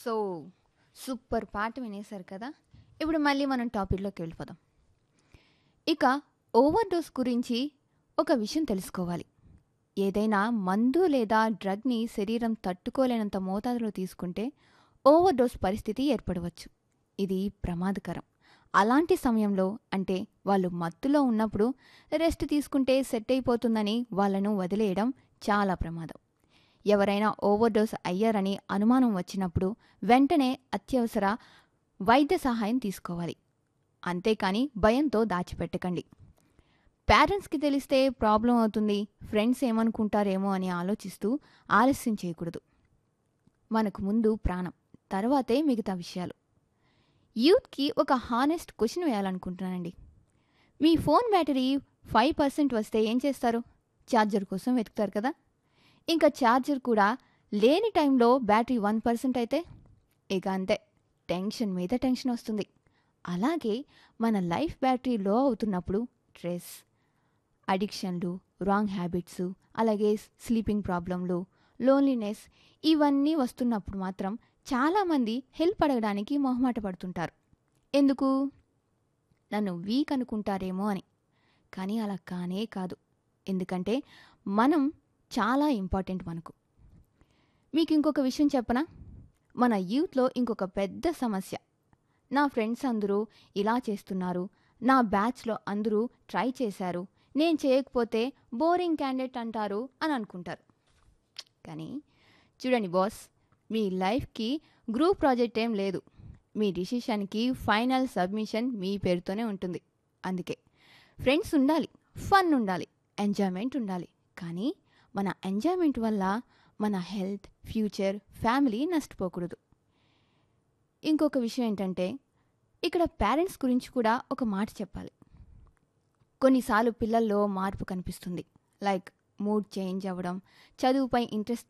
so super పాట వినేశారు కదా ఇప్పుడు మళ్ళీ మనం టాపిక్లోకి వెళ్ళిపోదాం ఇక ఓవర్ డోస్ గురించి ఒక విషయం తెలుసుకోవాలి ఏదైనా మందు లేదా డ్రగ్ని శరీరం తట్టుకోలేనంత మోతాదులో తీసుకుంటే ఓవర్ డోస్ పరిస్థితి ఏర్పడవచ్చు ఇది ప్రమాదకరం అలాంటి సమయంలో అంటే వాళ్ళు మత్తులో ఉన్నప్పుడు రెస్ట్ తీసుకుంటే సెట్ అయిపోతుందని వాళ్ళను వదిలేయడం చాలా ప్రమాదం ఎవరైనా ఓవర్డోస్ అయ్యారని అనుమానం వచ్చినప్పుడు వెంటనే అత్యవసర వైద్య సహాయం తీసుకోవాలి అంతేకాని భయంతో దాచిపెట్టకండి పేరెంట్స్కి తెలిస్తే ప్రాబ్లం అవుతుంది ఫ్రెండ్స్ ఏమనుకుంటారేమో అని ఆలోచిస్తూ ఆలస్యం చేయకూడదు మనకు ముందు ప్రాణం తర్వాతే మిగతా విషయాలు యూత్కి ఒక హానెస్ట్ క్వశ్చన్ వేయాలనుకుంటున్నానండి మీ ఫోన్ బ్యాటరీ ఫైవ్ పర్సెంట్ వస్తే ఏం చేస్తారు ఛార్జర్ కోసం వెతుకుతారు కదా ఇంకా ఛార్జర్ కూడా లేని టైంలో బ్యాటరీ వన్ పర్సెంట్ అయితే ఇక అంతే టెన్షన్ మీద టెన్షన్ వస్తుంది అలాగే మన లైఫ్ బ్యాటరీ లో అవుతున్నప్పుడు స్ట్రెస్ అడిక్షన్లు రాంగ్ హ్యాబిట్స్ అలాగే స్లీపింగ్ ప్రాబ్లంలు లోన్లీనెస్ ఇవన్నీ వస్తున్నప్పుడు మాత్రం చాలామంది హెల్ప్ అడగడానికి మొహమాట పడుతుంటారు ఎందుకు నన్ను వీక్ అనుకుంటారేమో అని కానీ అలా కానే కాదు ఎందుకంటే మనం చాలా ఇంపార్టెంట్ మనకు మీకు ఇంకొక విషయం చెప్పనా మన యూత్లో ఇంకొక పెద్ద సమస్య నా ఫ్రెండ్స్ అందరూ ఇలా చేస్తున్నారు నా బ్యాచ్లో అందరూ ట్రై చేశారు నేను చేయకపోతే బోరింగ్ క్యాండిడేట్ అంటారు అని అనుకుంటారు కానీ చూడండి బాస్ మీ లైఫ్కి గ్రూప్ ప్రాజెక్ట్ ఏం లేదు మీ డిసిషన్కి ఫైనల్ సబ్మిషన్ మీ పేరుతోనే ఉంటుంది అందుకే ఫ్రెండ్స్ ఉండాలి ఫన్ ఉండాలి ఎంజాయ్మెంట్ ఉండాలి కానీ మన ఎంజాయ్మెంట్ వల్ల మన హెల్త్ ఫ్యూచర్ ఫ్యామిలీ నష్టపోకూడదు ఇంకొక విషయం ఏంటంటే ఇక్కడ పేరెంట్స్ గురించి కూడా ఒక మాట చెప్పాలి కొన్నిసార్లు పిల్లల్లో మార్పు కనిపిస్తుంది లైక్ మూడ్ చేంజ్ అవ్వడం చదువుపై ఇంట్రెస్ట్